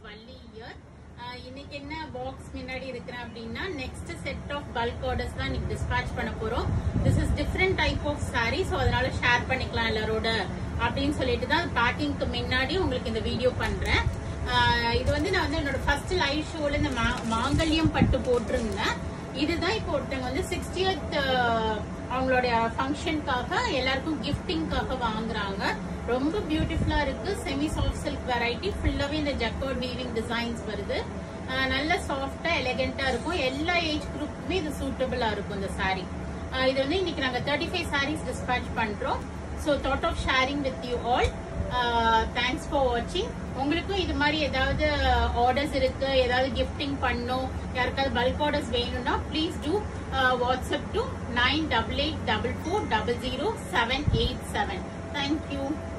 Valli year இன்னைக்கு என்ன box முன்னாடி இருக்கிறேன் அப்படின்னா next set of bulk orders தான் இன்னைக்கு டிஸ்பேச் பண்ண போறோம் this is different type of sari so அதனால ஷேர் பண்ணிக்கலாம் எல்லாரோட அப்படின்னு சொல்லிட்டு தான் பேக்கிங்க்கு முன்னாடி உங்களுக்கு இந்த வீடியோ பண்றேன் ஆஹ் இது வந்து நான் வந்து என்னோட ஃபர்ஸ்ட் லைவ் ஷோல இந்த மா- மாங்கல்யம் பட்டு போட்டிருந்தேன் இதுதான் இப்போ ஒருத்தவங்க வந்து சிக்ஸ்டியத் அவங்களுடைய ஃபங்க்ஷனுக்காக எல்லாருக்கும் கிஃப்டிங்காக வாங்குறாங்க ரொம்ப பியூட்டிஃபுல்லா இருக்கு செமி சாஃப்ட் சில்க் வெரைட்டி ஃபுல்லாவே இந்த ஜக்கோட் வீவிங் டிசைன்ஸ் வருது ஆஹ் நல்ல சாஃப்டா எலகென்ட்டா இருக்கும் எல்லா ஏஜ் குரூப்புமே இது சூட்டபிளா இருக்கும் இந்த saree ஆஹ் இது வந்து இன்னைக்கு நாங்க தேர்ட்டி ஃபைவ் சாரீஸ் டிஸ்பேச் பண்றோம் so that of sharing with you all thanks for வாட்சிங் உங்களுக்கும் இது மாதிரி ஏதாவது ஆர்டர்ஸ் இருக்கு ஏதாவது கிஃப்டிங் பண்ணும் யாருக்காவது பல்க் ஆர்டர்ஸ் வேணும்னா please do WhatsApp to nine double eight double four double zero seven eight seven thank you